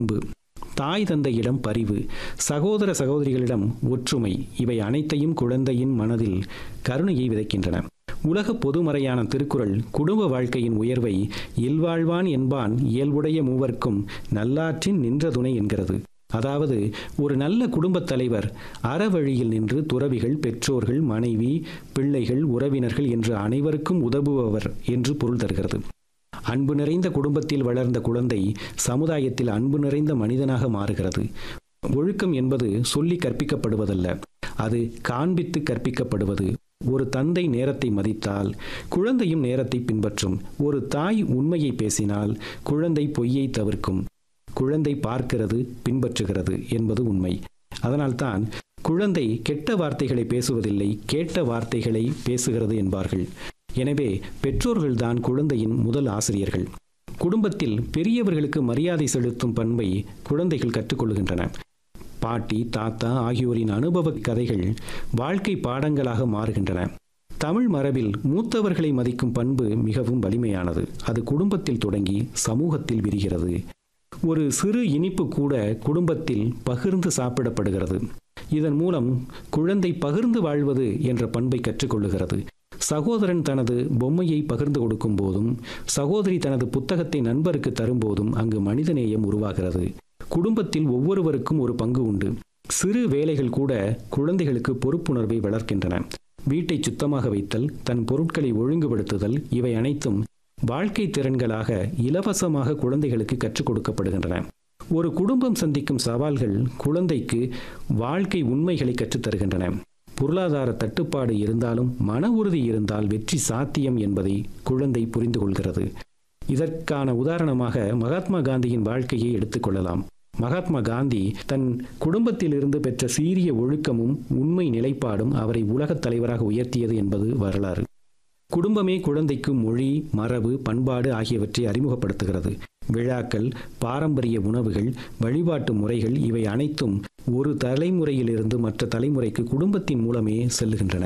அன்பு தாய் தந்தையிடம் பரிவு சகோதர சகோதரிகளிடம் ஒற்றுமை இவை அனைத்தையும் குழந்தையின் மனதில் கருணையை விதைக்கின்றன உலக பொதுமறையான திருக்குறள் குடும்ப வாழ்க்கையின் உயர்வை இல்வாழ்வான் என்பான் இயல்புடைய மூவர்க்கும் நல்லாற்றின் நின்ற துணை என்கிறது அதாவது ஒரு நல்ல குடும்பத் தலைவர் அறவழியில் நின்று துறவிகள் பெற்றோர்கள் மனைவி பிள்ளைகள் உறவினர்கள் என்று அனைவருக்கும் உதவுபவர் என்று பொருள் தருகிறது அன்பு நிறைந்த குடும்பத்தில் வளர்ந்த குழந்தை சமுதாயத்தில் அன்பு நிறைந்த மனிதனாக மாறுகிறது ஒழுக்கம் என்பது சொல்லி கற்பிக்கப்படுவதல்ல அது காண்பித்து கற்பிக்கப்படுவது ஒரு தந்தை நேரத்தை மதித்தால் குழந்தையும் நேரத்தை பின்பற்றும் ஒரு தாய் உண்மையை பேசினால் குழந்தை பொய்யை தவிர்க்கும் குழந்தை பார்க்கிறது பின்பற்றுகிறது என்பது உண்மை அதனால்தான் குழந்தை கெட்ட வார்த்தைகளை பேசுவதில்லை கேட்ட வார்த்தைகளை பேசுகிறது என்பார்கள் எனவே பெற்றோர்கள்தான் குழந்தையின் முதல் ஆசிரியர்கள் குடும்பத்தில் பெரியவர்களுக்கு மரியாதை செலுத்தும் பண்பை குழந்தைகள் கற்றுக்கொள்கின்றன பாட்டி தாத்தா ஆகியோரின் அனுபவ கதைகள் வாழ்க்கை பாடங்களாக மாறுகின்றன தமிழ் மரபில் மூத்தவர்களை மதிக்கும் பண்பு மிகவும் வலிமையானது அது குடும்பத்தில் தொடங்கி சமூகத்தில் விரிகிறது ஒரு சிறு இனிப்பு கூட குடும்பத்தில் பகிர்ந்து சாப்பிடப்படுகிறது இதன் மூலம் குழந்தை பகிர்ந்து வாழ்வது என்ற பண்பை கற்றுக்கொள்ளுகிறது சகோதரன் தனது பொம்மையை பகிர்ந்து கொடுக்கும் போதும் சகோதரி தனது புத்தகத்தை நண்பருக்கு தரும்போதும் அங்கு மனிதநேயம் உருவாகிறது குடும்பத்தில் ஒவ்வொருவருக்கும் ஒரு பங்கு உண்டு சிறு வேலைகள் கூட குழந்தைகளுக்கு பொறுப்புணர்வை வளர்க்கின்றன வீட்டை சுத்தமாக வைத்தல் தன் பொருட்களை ஒழுங்குபடுத்துதல் இவை அனைத்தும் வாழ்க்கை திறன்களாக இலவசமாக குழந்தைகளுக்கு கற்றுக் கொடுக்கப்படுகின்றன ஒரு குடும்பம் சந்திக்கும் சவால்கள் குழந்தைக்கு வாழ்க்கை உண்மைகளை கற்றுத்தருகின்றன பொருளாதார தட்டுப்பாடு இருந்தாலும் மன உறுதி இருந்தால் வெற்றி சாத்தியம் என்பதை குழந்தை புரிந்து கொள்கிறது இதற்கான உதாரணமாக மகாத்மா காந்தியின் வாழ்க்கையை எடுத்துக்கொள்ளலாம் மகாத்மா காந்தி தன் குடும்பத்திலிருந்து பெற்ற சீரிய ஒழுக்கமும் உண்மை நிலைப்பாடும் அவரை உலகத் தலைவராக உயர்த்தியது என்பது வரலாறு குடும்பமே குழந்தைக்கு மொழி மரபு பண்பாடு ஆகியவற்றை அறிமுகப்படுத்துகிறது விழாக்கள் பாரம்பரிய உணவுகள் வழிபாட்டு முறைகள் இவை அனைத்தும் ஒரு தலைமுறையிலிருந்து மற்ற தலைமுறைக்கு குடும்பத்தின் மூலமே செல்லுகின்றன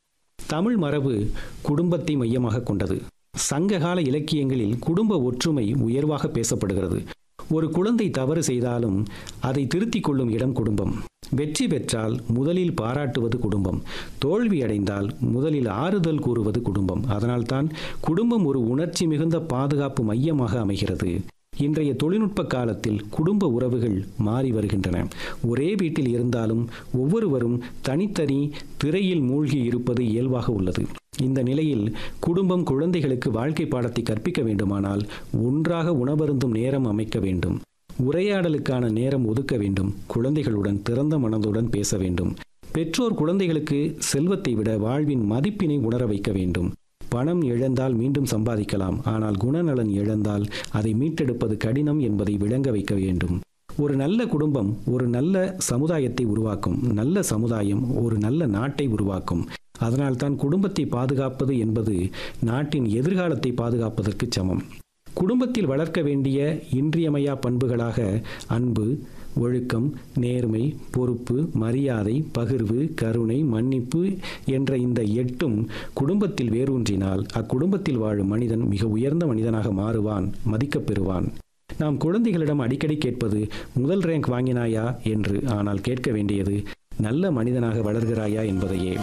தமிழ் மரபு குடும்பத்தை மையமாக கொண்டது சங்ககால இலக்கியங்களில் குடும்ப ஒற்றுமை உயர்வாக பேசப்படுகிறது ஒரு குழந்தை தவறு செய்தாலும் அதை திருத்திக் கொள்ளும் இடம் குடும்பம் வெற்றி பெற்றால் முதலில் பாராட்டுவது குடும்பம் தோல்வி அடைந்தால் முதலில் ஆறுதல் கூறுவது குடும்பம் அதனால்தான் குடும்பம் ஒரு உணர்ச்சி மிகுந்த பாதுகாப்பு மையமாக அமைகிறது இன்றைய தொழில்நுட்ப காலத்தில் குடும்ப உறவுகள் மாறி வருகின்றன ஒரே வீட்டில் இருந்தாலும் ஒவ்வொருவரும் தனித்தனி திரையில் மூழ்கி இருப்பது இயல்பாக உள்ளது இந்த நிலையில் குடும்பம் குழந்தைகளுக்கு வாழ்க்கை பாடத்தை கற்பிக்க வேண்டுமானால் ஒன்றாக உணவருந்தும் நேரம் அமைக்க வேண்டும் உரையாடலுக்கான நேரம் ஒதுக்க வேண்டும் குழந்தைகளுடன் திறந்த மனதுடன் பேச வேண்டும் பெற்றோர் குழந்தைகளுக்கு செல்வத்தை விட வாழ்வின் மதிப்பினை உணர வைக்க வேண்டும் பணம் இழந்தால் மீண்டும் சம்பாதிக்கலாம் ஆனால் குணநலன் இழந்தால் அதை மீட்டெடுப்பது கடினம் என்பதை விளங்க வைக்க வேண்டும் ஒரு நல்ல குடும்பம் ஒரு நல்ல சமுதாயத்தை உருவாக்கும் நல்ல சமுதாயம் ஒரு நல்ல நாட்டை உருவாக்கும் அதனால்தான் குடும்பத்தை பாதுகாப்பது என்பது நாட்டின் எதிர்காலத்தை பாதுகாப்பதற்கு சமம் குடும்பத்தில் வளர்க்க வேண்டிய இன்றியமையா பண்புகளாக அன்பு ஒழுக்கம் நேர்மை பொறுப்பு மரியாதை பகிர்வு கருணை மன்னிப்பு என்ற இந்த எட்டும் குடும்பத்தில் வேரூன்றினால் அக்குடும்பத்தில் வாழும் மனிதன் மிக உயர்ந்த மனிதனாக மாறுவான் மதிக்கப் பெறுவான் நாம் குழந்தைகளிடம் அடிக்கடி கேட்பது முதல் ரேங்க் வாங்கினாயா என்று ஆனால் கேட்க வேண்டியது நல்ல மனிதனாக வளர்கிறாயா என்பதையே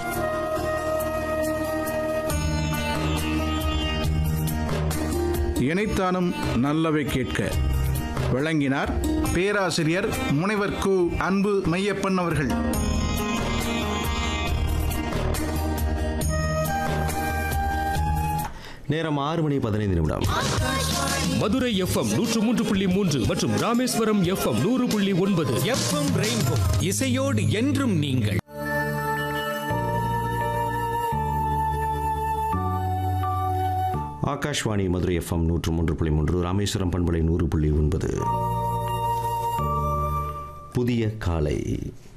இணைத்தானும் நல்லவை கேட்க விளங்கினார் பேராசிரியர் முனைவர் கு அன்பு மையப்பன் அவர்கள் நேரம் ஆறு மணி பதினைந்து நிமிடம் மதுரை எஃப்எம் நூற்று மூன்று புள்ளி மூன்று மற்றும் ராமேஸ்வரம் எஃப்எம் நூறு புள்ளி ஒன்பது எஃப்எம் ரெயின்போ இசையோடு என்றும் நீங்கள் ஆகாஷ்வாணி மதுரை எஃப்எம் நூற்று மூன்று புள்ளி மூன்று ராமேஸ்வரம் பண்பலை நூறு புள்ளி ஒன்பது புதிய காலை